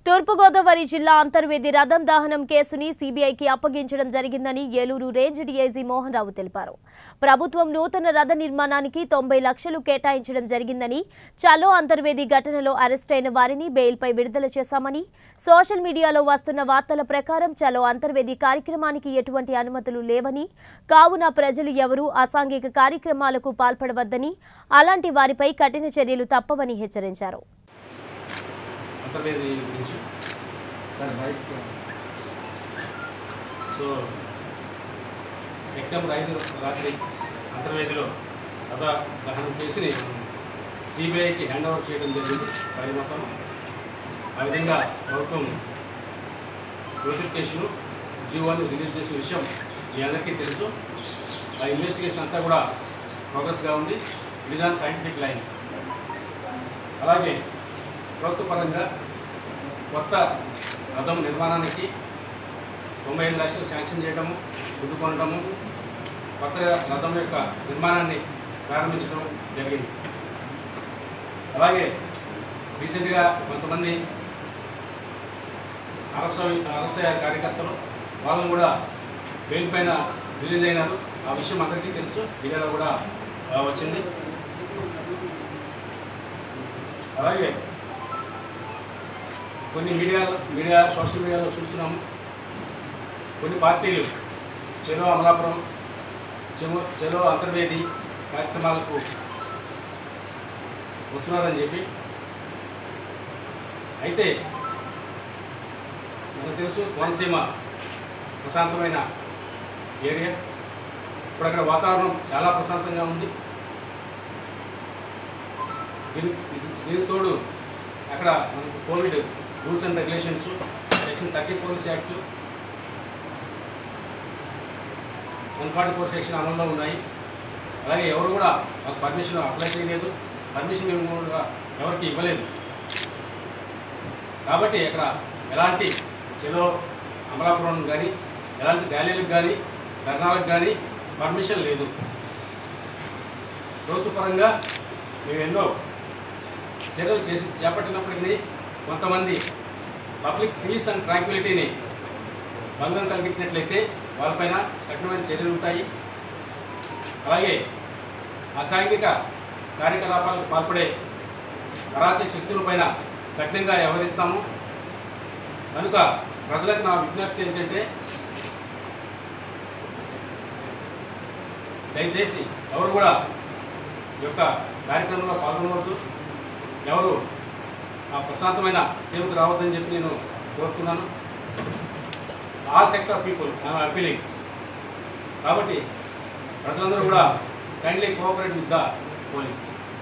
తూర్పుగోదావరి జిల్లా అంతర్వేది రథం దహనం కేసుని సీబీఐకి అప్పగించడం జరిగిందని ఏలూరు రేంజ్ డీఐజీ మోహన్ రావు తెలిపారు ప్రభుత్వం నూతన రథ నిర్మాణానికి తొంభై లక్షలు కేటాయించడం జరిగిందని చలో అంతర్వేది ఘటనలో అరెస్ట్ అయిన వారిని బెయిల్పై విడుదల చేశామని సోషల్ మీడియాలో వస్తున్న వార్తల ప్రకారం చలో అంతర్వేది కార్యక్రమానికి ఎటువంటి అనుమతులు లేవని కావున ప్రజలు ఎవరూ అసాంఘిక కార్యక్రమాలకు పాల్పడవద్దని అలాంటి వారిపై కఠిన చర్యలు తప్పవని హెచ్చరించారు అంతర్వేది గురించి సో సెప్టెంబర్ ఐదు రాత్రి అంతర్వేదిలో కథ దహనం కేసుని సిబిఐకి హ్యాండ్ ఓవర్ చేయడం జరిగింది పది మొత్తం ఆ విధంగా ప్రభుత్వం నోటిఫికేషను జీవోని రిలీజ్ చేసిన విషయం మీ అందరికీ తెలుసు ఆ ఇన్వెస్టిగేషన్ అంతా కూడా ప్రోగ్రెస్గా ఉంది it is on scientific lines అలాగే ప్రభుత్వ పరంగా కొత్త రథం నిర్మాణానికి తొంభై ఐదు లక్షలు శాంక్షన్ చేయడము దుడ్డు కొనడము కొత్త రథం యొక్క నిర్మాణాన్ని ప్రారంభించడం జరిగింది అలాగే రీసెంట్గా కొంతమంది అరెస్ట్ అయి- అరెస్ట్ అయ్యారు కార్యకర్తలు వాళ్ళని కూడా బెయిల్ పైన రిలీజ్ అయినారు ఆ విషయం అందరికీ తెలుసు మీడియాలో కూడా ఆ, వచ్చింది అలాగే కొన్ని మీడియా మీడియా సోషల్ మీడియాలో చూస్తున్నాము కొన్ని పార్టీలు చెలో అమలాపురం చెలో చెలో అంతర్వేది కార్యక్రమాలకు వస్తున్నారని చెప్పి అయితే మనకు తెలుసు కోనసీమ ప్రశాంతమైన ఏరియా ఇప్పుడు అక్కడ వాతావరణం చాలా ప్రశాంతంగా ఉంది దీని దీనికి తోడు అక్కడ మనకు Covid rules and regulations section thirty police act one forty four section అమల్లో ఉన్నాయి అలాగే ఎవరు కూడా మాకు పర్మిషన్ అప్లై చేయలేదు పర్మిషన్ కూడా ఎవరికి ఇవ్వలేదు కాబట్టి అక్కడ ఎలాంటి చెలో అమలాపురం కానీ ఎలాంటి ర్యాలీలకు కానీ ధర్నాలకు కానీ పర్మిషన్ లేదు ప్రభుత్వ పరంగా మేము ఎన్నో చర్యలు చేసి చేపట్టినప్పటికీ కొంతమంది పబ్లిక్ పీస్ అండ్ ట్రాంక్విలిటీని భంగం కలిగించినట్లయితే వాళ్ళపైన కఠినమైన చర్యలు ఉంటాయి అలాగే అసాంఘిక కార్యకలాపాలకు పాల్పడే అరాచక శక్తులపైన కఠినంగా వ్యవహరిస్తాము కనుక ప్రజలకు నా విజ్ఞప్తి ఏంటంటే దయచేసి ఎవరు కూడా ఈ యొక్క కార్యక్రమంలో పాల్గొనవద్దు ఎవరు ఆ ప్రశాంతమైన సేవకు రావద్దని చెప్పి నేను కోరుతున్నాను all sector people I'm appealing కాబట్టి ప్రజలందరూ కూడా kindly cooperate with the police